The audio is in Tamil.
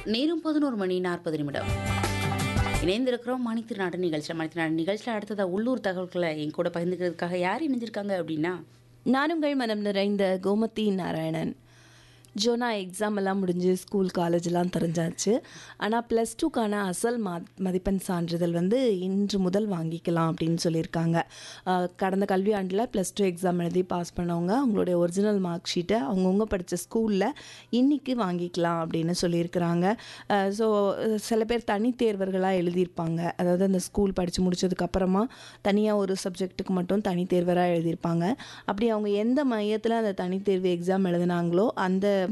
நேரம் பதினோரு மணி நாற்பது நிமிடம் இணைந்திருக்கிறோம் மணித்திருநாடு நிகழ்ச்சியில் மணித்திருநாடு நிகழ்ச்சியில் அடுத்ததாக உள்ளூர் தகவல்களை என் கூட பகிர்ந்துக்கிறதுக்காக யார் இணைஞ்சிருக்காங்க அப்படின்னா நானுங்கள் மனம் நிறைந்த கோமதி நாராயணன் ஜோனா எக்ஸாம் எல்லாம் முடிஞ்சு ஸ்கூல் காலேஜெலாம் தெரிஞ்சாச்சு ஆனால் ப்ளஸ் டூக்கான அசல் மா மதிப்பெண் சான்றிதழ் வந்து இன்று முதல் வாங்கிக்கலாம் அப்படின்னு சொல்லியிருக்காங்க ஆஹ் கடந்த கல்வியாண்டில் ப்ளஸ் டூ எக்ஸாம் எழுதி பாஸ் பண்ணவங்க அவங்களுடைய ஒரிஜினல் மார்க் ஷீட்டை அவங்கவுங்க படித்த ஸ்கூலில் இன்னைக்கு வாங்கிக்கலாம் அப்படின்னு சொல்லியிருக்கிறாங்க ஸோ சில பேர் தனி தேர்வர்களாக எழுதியிருப்பாங்க அதாவது அந்த ஸ்கூல் படித்து முடிச்சதுக்கப்புறமா தனியாக ஒரு சப்ஜெக்ட்டுக்கு மட்டும் தனி தேர்வராக எழுதியிருப்பாங்க அப்படி அவங்க எந்த மையத்தில் அந்த தனித்தேர்வு எக்ஸாம் எழுதினாங்களோ அந்த